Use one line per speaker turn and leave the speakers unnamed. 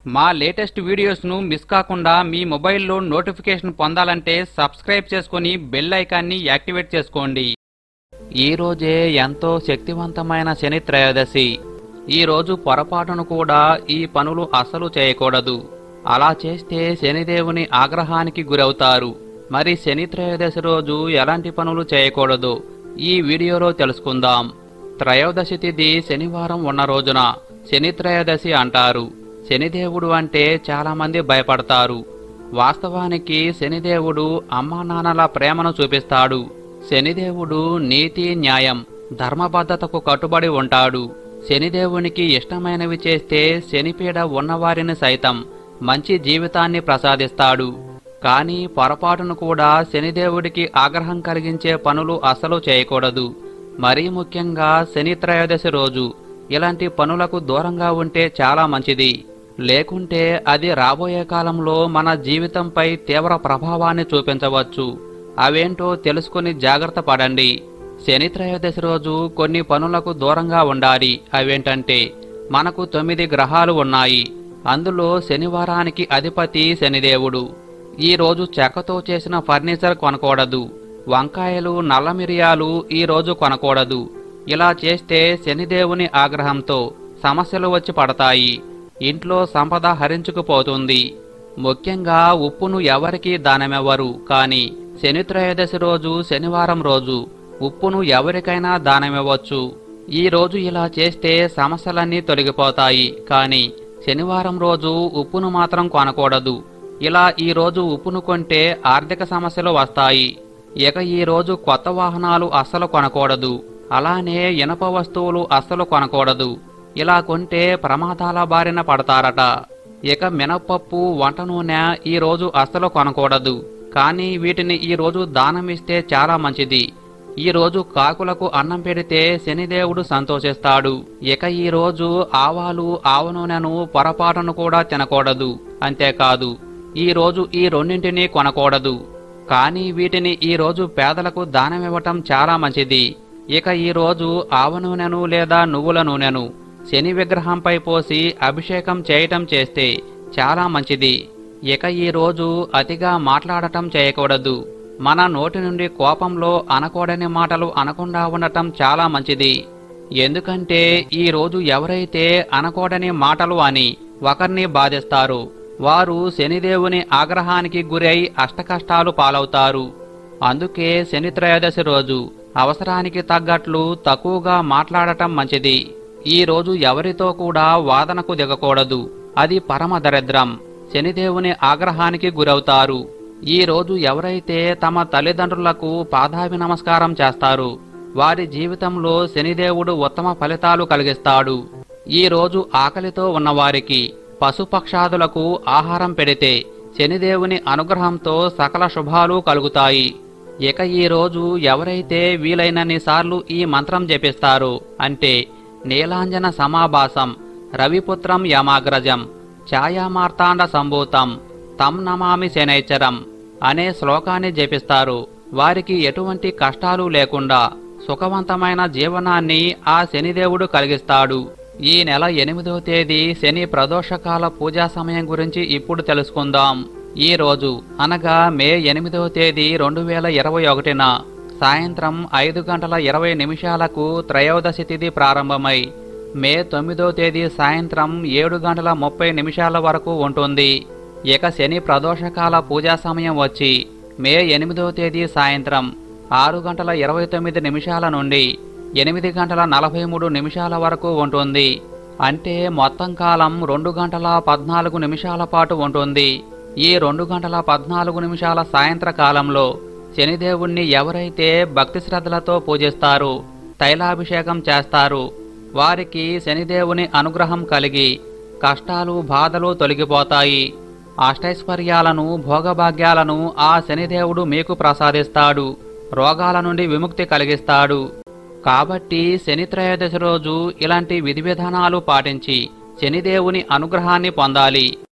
మా latest వీడియోస్ను miss కాకుండా మీ మొబైల్లో నోటిఫికేషన్ పొందాలంటే సబ్స్క్రైబ్ చేసుకుని బెల్ ఐకాన్ని యాక్టివేట్ చేసుకోండి ఈ రోజే ఎంతో శక్తివంతమైన శని త్రయోదశి ఈ రోజు పొరపాటును కూడా ఈ పనులు అసలు చేయకూడదు అలా చేస్తే శనిదేవుని ఆగ్రహానికి గురవుతారు మరి శని త్రయోదశి రోజు ఎలాంటి పనులు చేయకూడదు ఈ వీడియోలో తెలుసుకుందాం త్రయోదశి తిథి శనివారం ఉన్న రోజున శని త్రయోదశి అంటారు శనిదేవుడు అంటే చాలామంది భయపడతారు వాస్తవానికి శనిదేవుడు అమ్మా నాన్నల ప్రేమను చూపిస్తాడు శనిదేవుడు నీతి న్యాయం ధర్మబద్ధతకు కట్టుబడి ఉంటాడు శనిదేవునికి ఇష్టమైనవి చేస్తే శనిపీడ ఉన్నవారిని సైతం మంచి జీవితాన్ని ప్రసాదిస్తాడు కానీ పొరపాటును కూడా శనిదేవుడికి ఆగ్రహం కలిగించే పనులు అసలు చేయకూడదు మరీ ముఖ్యంగా శని త్రయోదశి రోజు ఇలాంటి పనులకు దూరంగా ఉంటే చాలా మంచిది లేకుంటే అది రాబోయే కాలంలో మన జీవితంపై తీవ్ర ప్రభావాన్ని చూపించవచ్చు అవేంటో తెలుసుకుని జాగ్రత్త పడండి శని త్రయోదశి రోజు కొన్ని పనులకు దూరంగా ఉండాలి అవేంటంటే మనకు తొమ్మిది గ్రహాలు ఉన్నాయి అందులో శనివారానికి అధిపతి శనిదేవుడు ఈ రోజు చెక్కతో చేసిన ఫర్నిచర్ కొనకూడదు వంకాయలు నల్ల మిరియాలు ఈ రోజు కొనకూడదు ఇలా చేస్తే శనిదేవుని ఆగ్రహంతో సమస్యలు వచ్చి పడతాయి ఇంట్లో సంపద హరించుకుపోతుంది ముఖ్యంగా ఉప్పును ఎవరికీ దానమెవ్వరు కానీ శని త్రయోదశి రోజు శనివారం రోజు ఉప్పును ఎవరికైనా దానమివ్వచ్చు ఈ రోజు ఇలా చేస్తే సమస్యలన్నీ తొలగిపోతాయి కానీ శనివారం రోజు ఉప్పును మాత్రం కొనకూడదు ఇలా ఈ రోజు ఉప్పును కొంటే ఆర్థిక సమస్యలు వస్తాయి ఇక ఈ రోజు కొత్త వాహనాలు అస్సలు కొనకూడదు అలానే ఇనప వస్తువులు అస్సలు కొనకూడదు ఇలా కొంటే ప్రమాదాల బారిన పడతారట ఇక మినపప్పు వంట నూనె ఈ రోజు అస్సలు కొనకూడదు కానీ వీటిని ఈ రోజు దానం ఇస్తే చాలా మంచిది ఈ రోజు కాకులకు అన్నం పెడితే శనిదేవుడు సంతోషిస్తాడు ఇక ఈ రోజు ఆవాలు ఆవ నూనెను పొరపాటును కూడా తినకూడదు అంతేకాదు ఈ రోజు ఈ రెండింటినీ కొనకూడదు కానీ వీటిని ఈ రోజు పేదలకు దానమివ్వటం చాలా మంచిది ఇక ఈ రోజు ఆవ నూనెను లేదా నువ్వుల నూనెను శని విగ్రహంపై పోసి అభిషేకం చేయటం చేస్తే చాలా మంచిది ఇక ఈ రోజు అతిగా మాట్లాడటం చేయకూడదు మన నోటి నుండి కోపంలో అనకూడని మాటలు అనకుండా ఉండటం చాలా మంచిది ఎందుకంటే ఈ రోజు ఎవరైతే అనకూడని మాటలు అని ఒకరిని బాధిస్తారో వారు శనిదేవుని ఆగ్రహానికి గురై అష్టకష్టాలు పాలవుతారు అందుకే శని త్రయోదశి రోజు అవసరానికి తగ్గట్లు తక్కువగా మాట్లాడటం మంచిది ఈ రోజు ఎవరితో కూడా వాదనకు దిగకూడదు అది పరమ దరిద్రం శనిదేవుని ఆగ్రహానికి గురవుతారు ఈ రోజు ఎవరైతే తమ తల్లిదండ్రులకు పాదాభి నమస్కారం చేస్తారో వారి జీవితంలో శనిదేవుడు ఉత్తమ ఫలితాలు కలిగిస్తాడు ఈ రోజు ఆకలితో ఉన్నవారికి పశుపక్షాదులకు ఆహారం పెడితే శనిదేవుని అనుగ్రహంతో సకల శుభాలు కలుగుతాయి ఇక ఈ రోజు ఎవరైతే వీలైనన్ని సార్లు ఈ మంత్రం జపిస్తారో అంటే నీలాంజన సమాభాసం రవిపుత్రం యమాగ్రజం ఛాయామార్తాండ సంభూతం తం నమామి శనైచరం అనే శ్లోకాన్ని జపిస్తారు వారికి ఎటువంటి కష్టాలు లేకుండా సుఖవంతమైన జీవనాన్ని ఆ శనిదేవుడు కలిగిస్తాడు ఈ నెల ఎనిమిదవ తేదీ శని ప్రదోషకాల పూజా సమయం గురించి ఇప్పుడు తెలుసుకుందాం ఈ రోజు అనగా మే ఎనిమిదవ తేదీ రెండు వేల ఇరవై ఒకటిన సాయంత్రం ఐదు గంటల ఇరవై నిమిషాలకు త్రయోదశి తిథి ప్రారంభమై మే తొమ్మిదో తేదీ సాయంత్రం ఏడు గంటల ముప్పై నిమిషాల వరకు ఉంటుంది ఇక శని ప్రదోషకాల పూజా సమయం వచ్చి మే ఎనిమిదో తేదీ సాయంత్రం ఆరు గంటల ఇరవై తొమ్మిది నిమిషాల నుండి ఎనిమిది గంటల నలభై మూడు నిమిషాల వరకు ఉంటుంది అంటే మొత్తం కాలం రెండు గంటల పద్నాలుగు నిమిషాల పాటు ఉంటుంది ఈ రెండు గంటల పద్నాలుగు నిమిషాల సాయంత్ర కాలంలో శనిదేవుణ్ణి ఎవరైతే భక్తి శ్రద్ధలతో పూజిస్తారో తైలాభిషేకం చేస్తారు వారికి శనిదేవుని అనుగ్రహం కలిగి కష్టాలు బాధలు తొలగిపోతాయి అష్టైశ్వర్యాలను భోగభాగ్యాలను ఆ శనిదేవుడు మీకు ప్రసాదిస్తాడు రోగాల నుండి విముక్తి కలిగిస్తాడు కాబట్టి శని త్రయోదశి రోజు ఇలాంటి విధి విధానాలు పాటించి శనిదేవుని అనుగ్రహాన్ని పొందాలి